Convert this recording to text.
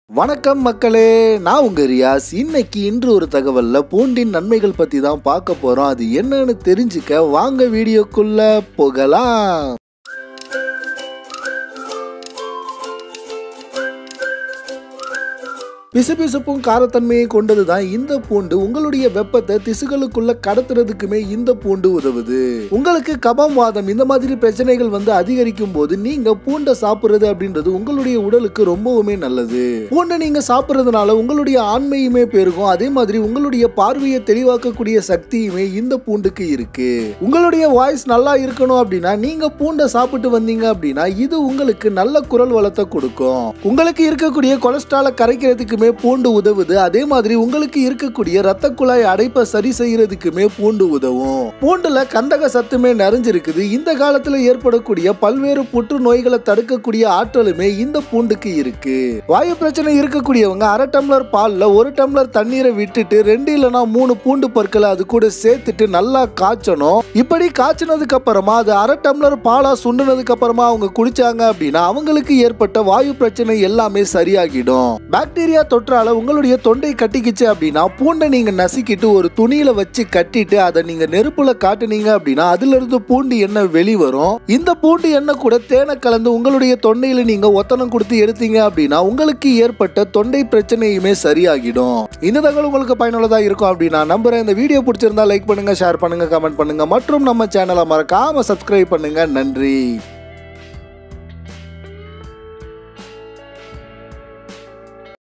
வணக்கம் மக்களே நான் உங்க ரியாஸ் இன்னைக்கு இன்று ஒரு தகவல்ல பூண்டின் நன்மைகள் பத்தி தான் பார்க்க போறோம் அது என்னன்னு தெரிஞ்சுக்க வாங்க வீடியோக்குள்ள போகலாம் பிசுபிசுப்பும் காரத்தன்மையை கொண்டது தான் இந்த பூண்டு உங்களுடைய வெப்பத்தை திசுகளுக்குள்ள கடத்துறதுக்குமே இந்த பூண்டு உதவுது உங்களுக்கு கபம் வாதம் இந்த மாதிரி பிரச்சனைகள் வந்து அதிகரிக்கும் போது நீங்க பூண்டை சாப்பிடுறது அப்படின்றது உங்களுடைய உடலுக்கு ரொம்பவுமே நல்லது பூண்டை நீங்க சாப்பிடுறதுனால உங்களுடைய ஆண்மையுமே பெருகும் அதே மாதிரி உங்களுடைய பார்வையை தெளிவாக்கக்கூடிய சக்தியுமே இந்த பூண்டுக்கு இருக்கு உங்களுடைய வாய்ஸ் நல்லா இருக்கணும் அப்படின்னா நீங்க பூண்டை சாப்பிட்டு வந்தீங்க அப்படின்னா இது உங்களுக்கு நல்ல குரல் வளத்தை கொடுக்கும் உங்களுக்கு இருக்கக்கூடிய கொலஸ்ட்ராலை கரைக்கிறதுக்குமே பூண்டு உதவுது அதே மாதிரி உங்களுக்கு இருக்கக்கூடிய ரத்த குழாய் அடைப்பை சரி செய்யறதுக்குமே பூண்டு உதவும் பூண்டுல கந்தக சத்துமே நிறைஞ்சிருக்குது இந்த காலத்துல ஏற்படக்கூடிய பல்வேறு புற்றுநோய்களை தடுக்கக்கூடிய ஆற்றலுமே இந்த பூண்டுக்கு இருக்கு வாயு பிரச்சனை இருக்கக்கூடியவங்க அரை டம்ளர் பால்ல ஒரு டம்ளர் தண்ணீரை விட்டுட்டு ரெண்டு இல்லைன்னா மூணு பூண்டு பற்களை அது கூட சேர்த்துட்டு நல்லா காய்ச்சணும் இப்படி காய்ச்சினதுக்கு அப்புறமா அது அரை டம்ளர் பாலா சுண்டுனதுக்கு அப்புறமா அவங்க குடிச்சாங்க அப்படின்னா அவங்களுக்கு ஏற்பட்ட வாயு பிரச்சனை எல்லாமே சரியாகிடும் பாக்டீரியா தொற்றால உங்களுடைய தொண்டை கட்டிக்கிச்சு அப்படின்னா பூண்டை நீங்க நசுக்கிட்டு ஒரு துணியில வச்சு கட்டிட்டு அதை நீங்க நெருப்புல காட்டுனீங்க அப்படின்னா அதுல இருந்து பூண்டு எண்ணெய் வெளிவரும் இந்த பூண்டு எண்ணெய் கூட தேனை கலந்து உங்களுடைய தொண்டையில நீங்க ஒத்தனம் கொடுத்து எடுத்தீங்க அப்படின்னா உங்களுக்கு ஏற்பட்ட தொண்டை பிரச்சனையுமே சரியாகிடும் இந்த தகவல் உங்களுக்கு பயனுள்ளதா இருக்கும் அப்படின்னா நம்புறேன் இந்த வீடியோ பிடிச்சிருந்தா லைக் பண்ணுங்க ஷேர் பண்ணுங்க கமெண்ட் பண்ணுங்க மற்றும் நம்ம சேனலை மறக்காம சப்ஸ்கிரைப் பண்ணுங்க நன்றி